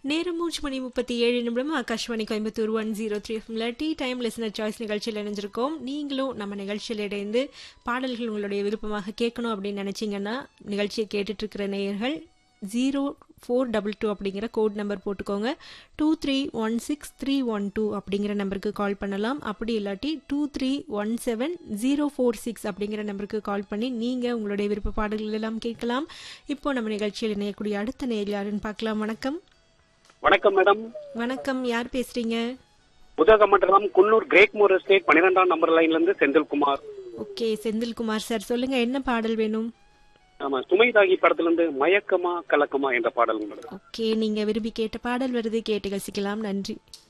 நேரம் மூன்று மணி முப்பத்தி ஏழு நிமிடம் Akashvani Coimbatore one zero three எஃப்எம்ல டீ டைம் லிசனர் சாய்ஸ் நிகழ்ச்சியில் இணைஞ்சிருக்கோம் நீங்களும் நம்ம நிகழ்ச்சியில் இணைந்து பாடல்கள் உங்களுடைய விருப்பமாக கேட்கணும் அப்படின்னு நினைச்சீங்கன்னா நிகழ்ச்சியை கேட்டுட்டு இருக்கிற நேயர்கள் ஜீரோ ஃபோர் டபுள் டூ அப்படிங்கிற கோட் நம்பர் போட்டுக்கோங்க two three one six three one two அப்படிங்கிற நம்பருக்கு கால் பண்ணலாம் அப்படி இல்லாட்டி two three one seven zero four six அப்படிங்கிற நம்பருக்கு கால் பண்ணி நீங்கள் உங்களுடைய விருப்ப பாடல்கள் எல்லாம் கேட்கலாம் இப்போ நம்ம நிகழ்ச்சியில் இணையக்கூடிய அடுத்த நேயர் யாருன்னு பார்க்கலாம் வணக்கம் வணக்கம் மேடம் வணக்கம் யார் பேசுறீங்க உதகமண்டலம் குன்னூர் கிரேக்மோர் எஸ்டேட் பன்னிரெண்டாம் நம்பர் லைன்ல இருந்து செந்தில்குமார் ஓகே செந்தில்குமார் சார் சொல்லுங்க என்ன பாடல் வேணும் ஆமா சுமைதாகி படத்துல இருந்து மயக்கமா கலக்கமா என்ற பாடல் மேடம் ஓகே நீங்க விரும்பி கேட்ட பாடல் வருது கேட்டு ரசிக்கலாம் நன்றி